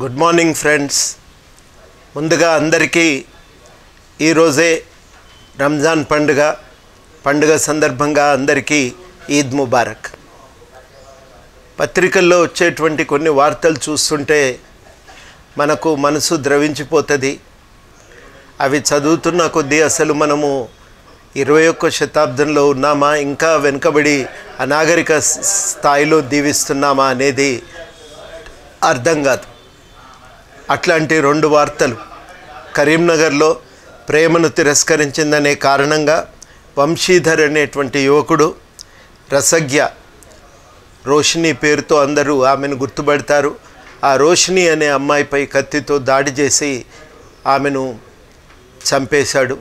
good morning friends ముందుగా అందరికీ ఈరోజే రంజాన్ పండుగ పండుగ సందర్భంగా అందరికీ ఈద్ ముబారక్ పత్రికల్లో వచ్చేటువంటి కొన్ని వార్తలు చూస్తుంటే మనకు మనసు ద్రవించిపోతుంది అవి చదువుతున్న కొద్దీ అసలు మనము ఇరవై ఒక్క శతాబ్దంలో ఉన్నామా ఇంకా వెనుకబడి అనాగరిక స్- స్థాయిలో దీవిస్తున్నామా అనేది అర్థం కాదు అట్లాంటి రెండు వార్తలు కరీంనగర్లో ప్రేమను తిరస్కరించిందనే కారణంగా వంశీధర్ అనేటువంటి యువకుడు రసజ్ఞ రోషిని పేరుతో అందరూ ఆమెను గుర్తుపడతారు ఆ రోషిని అనే అమ్మాయిపై కత్తితో దాడి చేసి ఆమెను చంపేశాడు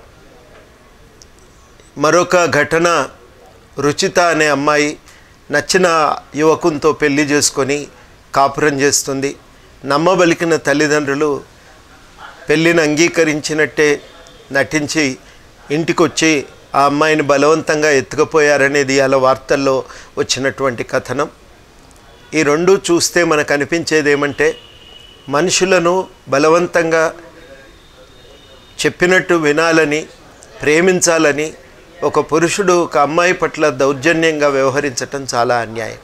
మరొక ఘటన రుచిత అనే అమ్మాయి నచ్చిన యువకునితో పెళ్లి చేసుకొని కాపురం చేస్తుంది నమ్మబలికిన తల్లిదండ్రులు పెళ్ళిని అంగీకరించినట్టే నటించి ఇంటికొచ్చి ఆ అమ్మాయిని బలవంతంగా ఎత్తుకుపోయారనేది అలా వార్తల్లో వచ్చినటువంటి కథనం ఈ రెండు చూస్తే మనకు అనిపించేది ఏమంటే మనుషులను బలవంతంగా చెప్పినట్టు వినాలని ప్రేమించాలని ఒక పురుషుడు ఒక అమ్మాయి పట్ల దౌర్జన్యంగా వ్యవహరించటం చాలా అన్యాయం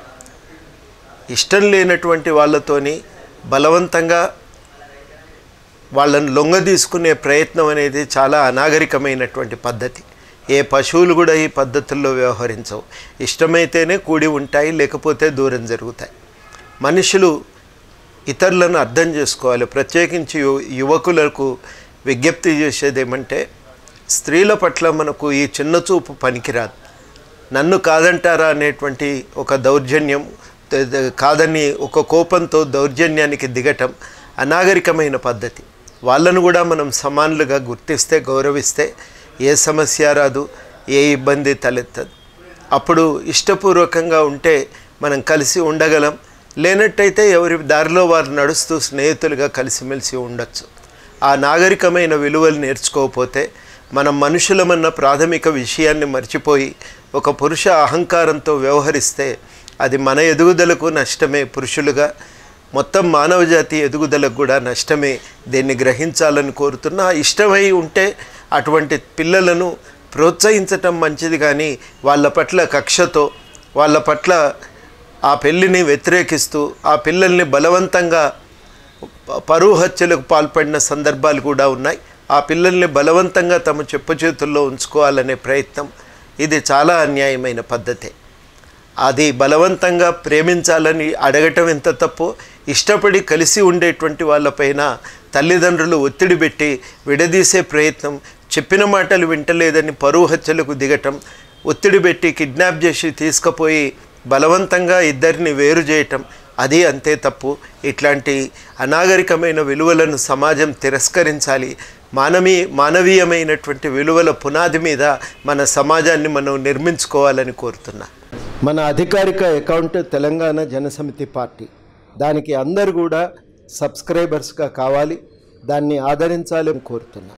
ఇష్టం లేనటువంటి వాళ్ళతోని బలవంతంగా వాళ్ళని లొంగ తీసుకునే ప్రయత్నం అనేది చాలా అనాగరికమైనటువంటి పద్ధతి ఏ పశువులు కూడా ఈ పద్ధతుల్లో వ్యవహరించవు ఇష్టమైతేనే కూడి ఉంటాయి లేకపోతే దూరం జరుగుతాయి మనుషులు ఇతరులను అర్థం చేసుకోవాలి ప్రత్యేకించి యు- యువకులకు విజ్ఞప్తి చేసేది ఏమంటే స్త్రీల పట్ల మనకు ఈ చిన్న చూపు పనికిరాదు నన్ను కాదంటారా అనేటువంటి ఒక దౌర్జన్యం ద- ద- కాదని ఒక కోపంతో దౌర్జన్యానికి దిగటం అనాగరికమైన పద్ధతి వాళ్ళను కూడా మనం సమానులుగా గుర్తిస్తే గౌరవిస్తే ఏ సమస్య రాదు ఏ ఇబ్బంది తలెత్తదు అప్పుడు ఇష్టపూర్వకంగా ఉంటే మనం కలిసి ఉండగలం లేనట్టయితే ఎవరి దారిలో వారు నడుస్తూ స్నేహితులుగా కలిసిమెలిసి ఉండొచ్చు ఆ నాగరికమైన విలువలు నేర్చుకోకపోతే మనం మనుషులమన్న ప్రాథమిక విషయాన్ని మర్చిపోయి ఒక పురుష అహంకారంతో వ్యవహరిస్తే అది మన ఎదుగుదలకు నష్టమే పురుషులుగా మొత్తం మానవజాతి ఎదుగుదలకు కూడా నష్టమే దీన్ని గ్రహించాలని కోరుతున్నా ఇష్టమై ఉంటే అటువంటి పిల్లలను ప్రోత్సహించటం మంచిది కానీ వాళ్ళ పట్ల కక్షతో వాళ్ళ పట్ల ఆ పెళ్ళిని వ్యతిరేకిస్తూ ఆ పిల్లల్ని బలవంతంగా ప- పరువు హత్యలకు పాల్పడిన సందర్భాలు కూడా ఉన్నాయి ఆ పిల్లల్ని బలవంతంగా తమ చెప్పు చేతుల్లో ఉంచుకోవాలనే ప్రయత్నం ఇది చాలా అన్యాయమైన పద్ధతే అది బలవంతంగా ప్రేమించాలని అడగటం ఎంత తప్పు ఇష్టపడి కలిసి ఉండేటువంటి వాళ్ళపైన తల్లిదండ్రులు ఒత్తిడి పెట్టి విడదీసే ప్రయత్నం చెప్పిన మాటలు వింటలేదని పరువు హత్యలకు దిగటం ఒత్తిడి పెట్టి కిడ్నాప్ చేసి తీసుకుపోయి బలవంతంగా ఇద్దరిని వేరు చేయటం అది అంతే తప్పు ఇట్లాంటి అనాగరికమైన విలువలను సమాజం తిరస్కరించాలి మానవీ మానవీయమైనటువంటి విలువల పునాది మీద మన సమాజాన్ని మనం నిర్మించుకోవాలని కోరుతున్నా మన అధికారిక అకౌంట్ తెలంగాణ జనసమితి పార్టీ దానికి అందరు కూడా సబ్స్క్రైబర్స్గా కావాలి దాన్ని ఆదరించాలని కోరుతున్నా